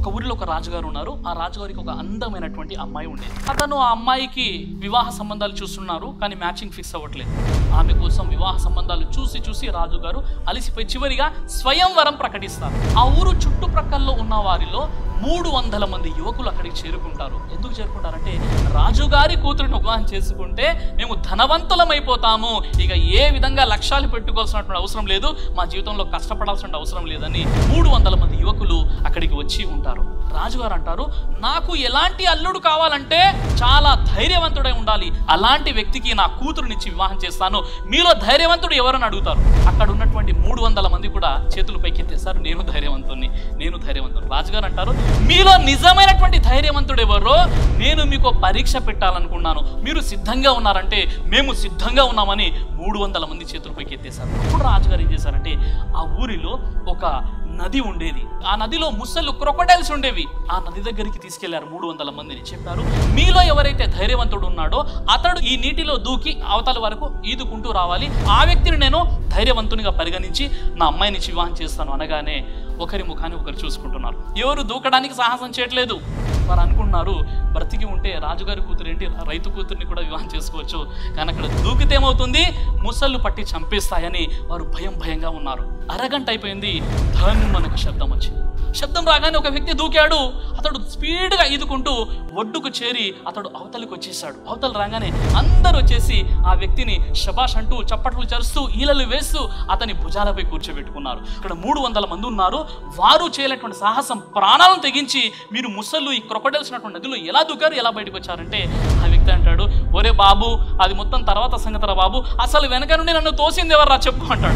ఒక ఊరిలో ఒక రాజుగారు ఉన్నారు ఆ రాజుగారికి ఒక అందమైనటువంటి అమ్మాయి ఉండేది అతను ఆ అమ్మాయికి వివాహ సంబంధాలు చూస్తున్నారు కానీ మ్యాచింగ్ ఫిక్స్ అవ్వట్లేదు ఆమె కోసం వివాహ సంబంధాలు చూసి చూసి రాజుగారు అలిసిపోయి చివరిగా స్వయంవరం ప్రకటిస్తారు ఆ ఊరు చుట్టుప్రక్కల్లో ఉన్న వారిలో మూడు వందల మంది యువకులు అక్కడికి చేరుకుంటారు ఎందుకు చేరుకుంటారంటే రాజుగారి కూతురిని వివాహం చేసుకుంటే మేము ధనవంతులమైపోతాము ఇక ఏ విధంగా లక్ష్యాలు పెట్టుకోవాల్సినటువంటి అవసరం లేదు మా జీవితంలో కష్టపడాల్సిన అవసరం లేదని మూడు వందల మంది యువకులు అక్కడికి వచ్చి ఉంటారు రాజుగారు అంటారు నాకు ఎలాంటి అల్లుడు కావాలంటే చాలా ధైర్యవంతుడై ఉండాలి అలాంటి వ్యక్తికి నా కూతురునిచ్చి వివాహం చేస్తాను మీలో ధైర్యవంతుడు ఎవరని అడుగుతారు అక్కడ ఉన్నటువంటి మూడు వందల మంది కూడా చేతులు పైకెత్తేస్తారు నేను ధైర్యవంతుణ్ణి నేను ధైర్యవంతుడు రాజుగారు అంటారు మీలో నిజమైనటువంటి ధైర్యవంతుడు ఎవరో నేను మీకు ఒక పరీక్ష పెట్టాలనుకున్నాను మీరు సిద్ధంగా ఉన్నారంటే మేము సిద్ధంగా ఉన్నామని మూడు వందల మంది చేతులు పైకెత్తేశారు అప్పుడు రాజుగారు ఏం చేశారంటే ఆ ఊరిలో ఒక నది ఉండేది ఆ నదిలో ముసళ్ళు క్రొకడైల్స్ ఉండేవి ఆ నది దగ్గరికి తీసుకెళ్లారు మూడు వందల మందిని చెప్పారు మీలో ఎవరైతే ధైర్యవంతుడు ఉన్నాడో అతడు ఈ నీటిలో దూకి అవతల వరకు ఈదుకుంటూ రావాలి ఆ వ్యక్తిని నేను ధైర్యవంతునిగా పరిగణించి నా అమ్మాయిని వివాహం చేస్తాను అనగానే ఒకరి ముఖాన్ని ఒకరు చూసుకుంటున్నారు ఎవరు దూకడానికి సాహసం చేయట్లేదు వారు అనుకుంటున్నారు బ్రతికి ఉంటే రాజుగారి కూతురు ఏంటి రైతు కూతుర్ని కూడా వివాహం చేసుకోవచ్చు కానీ అక్కడ దూకితే ఏమవుతుంది ముసళ్ళు పట్టి చంపేస్తాయని వారు భయం భయంగా ఉన్నారు అరగంట అయిపోయింది ధన్ మనకు శబ్దం వచ్చింది శబ్దం రాగానే ఒక వ్యక్తి దూకాడు అతడు స్పీడ్గా ఈదుకుంటూ ఒడ్డుకు చేరి అతడు అవతలికి వచ్చేసాడు అవతల రాగానే అందరూ వచ్చేసి ఆ వ్యక్తిని శబాష్ అంటూ చప్పట్లు చరుస్తూ ఈలలు వేస్తూ అతని భుజాలపై కూర్చోబెట్టుకున్నారు ఇక్కడ మూడు వందల మంది ఉన్నారు వారు చేయలేటువంటి సాహసం ప్రాణాలను తెగించి మీరు ముసళ్ళు ఈ క్రొకడల్సినటువంటి నదిలో ఎలా దూకారు ఎలా బయటకు వచ్చారంటే ఆ వ్యక్తి అంటాడు ఒరే బాబు అది మొత్తం తర్వాత సంగతరా బాబు అసలు వెనక నుండి నన్ను తోసింది ఎవర్రా చెప్పు అంటాడు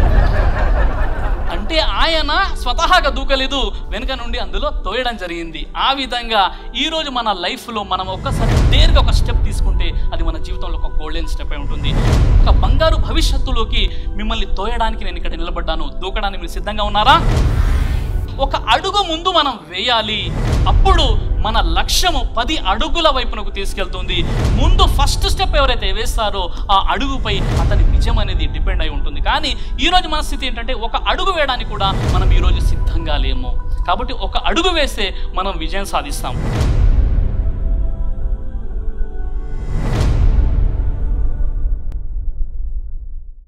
అంటే ఆయన స్వతహాగా దూకలేదు వెనుక నుండి అందులో తోయడం జరిగింది ఆ విధంగా ఈ రోజు మన లైఫ్లో మనం ఒక్కసారి నేరుగా ఒక స్టెప్ తీసుకుంటే అది మన జీవితంలో ఒక గోల్డెన్ స్టెప్ అయి ఉంటుంది ఒక బంగారు భవిష్యత్తులోకి మిమ్మల్ని తోయడానికి నేను ఇక్కడ నిలబడ్డాను దూకడానికి మీరు సిద్ధంగా ఉన్నారా ఒక అడుగు ముందు మనం వేయాలి అప్పుడు మన లక్ష్యము పది అడుగుల వైపునకు తీసుకెళ్తుంది ముందు ఫస్ట్ స్టెప్ ఎవరైతే వేస్తారో ఆ అడుగుపై అతని విజయం అనేది డిపెండ్ అయి ఉంటుంది కానీ ఈరోజు మన స్థితి ఏంటంటే ఒక అడుగు వేయడానికి కూడా మనం ఈరోజు సిద్ధంగా లేము కాబట్టి ఒక అడుగు వేస్తే మనం విజయం సాధిస్తాం